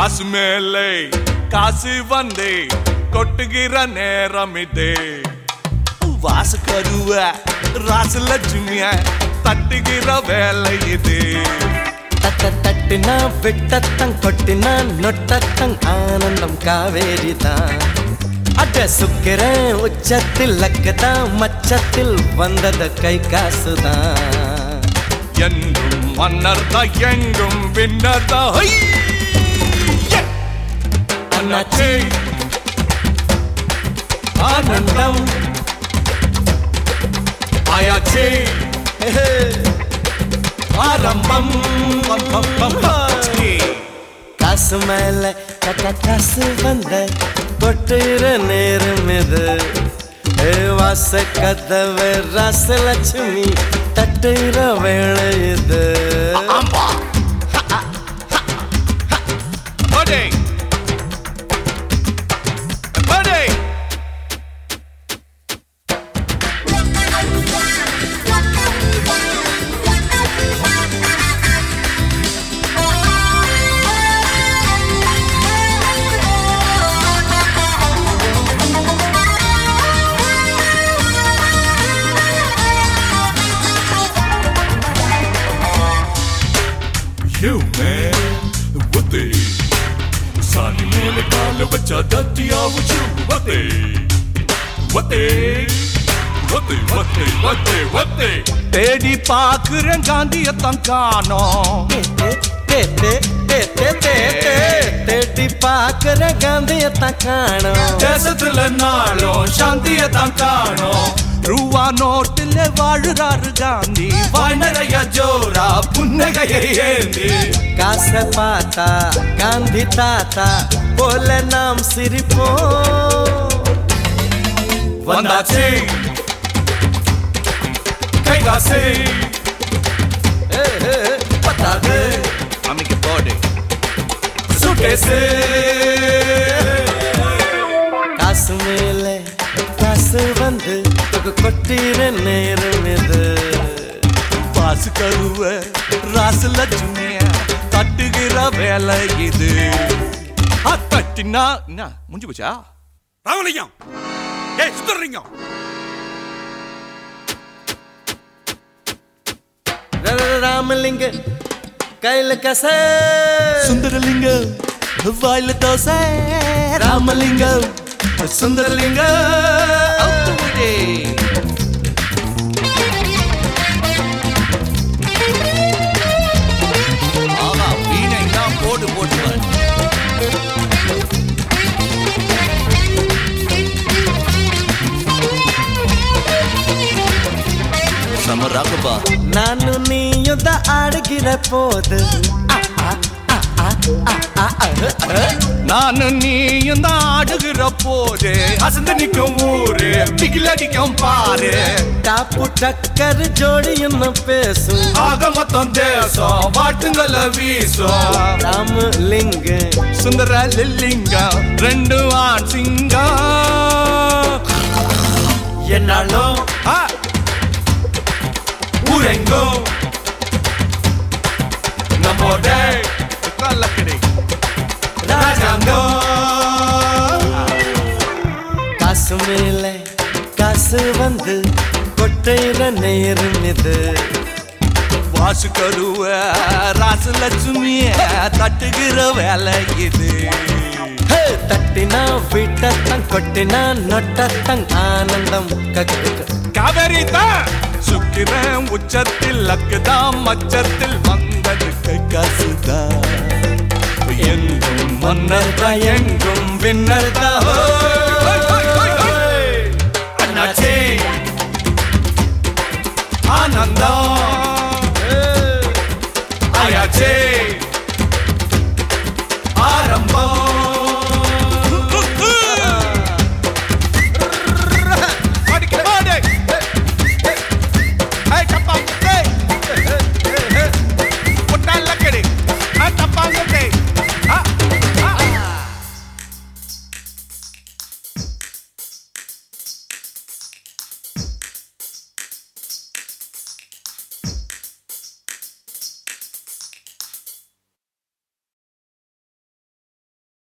காசு மேலே காசு வந்தே கொட்டுகிற நேரம் இது வாசு கருவ ராசு லட்சுமிய தட்டுகிற வேலை இது தட்ட தட்டுனா விட்டத்தங் கொட்டினா நொட்டத்தங் ஆனந்தம் காவேரி தான் அட சுக்கிறேன் உச்சத்தில் லக்குதான் மச்சத்தில் வந்தது கை காசுதான் என்றும் மன்னர் தான் எங்கும் வின்னர் தான் ஹை! யே! அண்ணாச்சி ஆனந்தம் ஆயாச்சி ஆரம்பம் பம், பம், பம், ஆச்சி. காசு மேல கட்ட காசு வந்த கொட்டுற நேரம் இது ஏ வாச கதவு ராசலட்சுமி தட்டுற வேலை இது ஆமா Bade Bade You man, what the? சாணி மேல கால வச்சா தட்டியா உச்சு what the? What the? What the? What the? What the? What the? தேடி பாக்குறேன் காந்தியத்தான் காணோம் தே, தே, தே, தே, தே, தே, தேடி பாக்குற காந்தியத்தான் காணும் தேசத்துல நாளும் சாந்தியத்தான் காணோம் ரூவா நோட்டுல வாழுறாரு காந்தி வாய் நிறைய ஜோரா புன்னகையை ஏந்தி காச பார்த்தா காந்தி தாத்தா போல நாம் சிரிப்போம் வந்தாச்சு கைகாசு ஏ, ஏ, பத்தாது அமைக்க போடு சுட்டேசு காசு மேல காசு வந்து தொகு கொட்டிற நேரம் இது பாசு கருவ ராசு லட்சுமிய தட்டுகிற வேலை இது ஆ, தட்டினா என்ன முடிஞ்சு போச்சா ராமலிங்கம் ஏய் சுந்தரலிங்கம் ர- ர- ராமலிங்க கையில கச சுந்தரலிங்கம் வாயில தோசை ராமலிங்கம் சுந்தரலிங்கம் அவுத்துவிடே. ஆஹா, வீணை தான் போடு போட்டுவார் சமராகபா ನಾನು ನೀಯುದ್ದ ಆಡಗಿರ போது நானு நீயும் தான் ஆடுகிற போது அசந்து நிக்கும் ஊரு பிகிலடிக்கும் பாரு டாப்பு டக்கர் ஜோடி என்ன பேசும் ஆக மொத்தம் தேசம் வாட்டுங்கள வீசும் ராமலிங்க சுந்தர லில்லிங்கம் ரெண்டு ஆண் சிங்கம் என்னாலும் ஆ! ஊரெங்கும் நம்மோட கள்ளக்கடை ராஜாங்கம் காசு மேல காசு வந்து கொட்டையிற நேரம் இது வாசு கருவ ராசு லட்சுமிய தட்டுகிற வேலை இது ஹே, தட்டினா விட்டத்தங் கொட்டினா நொட்டத்தங் ஆனந்தம் கக்கு காவேரி தான் சுக்கிரன் உச்சத்தில் லக்குதான் மச்சத்தில் வந்தது கை காசுதான் எங்கும் மன்னர் தான் எங்கும் வின்னர் தான் அண்ணாச்சி ஆனந்தம் ஆயாச்சே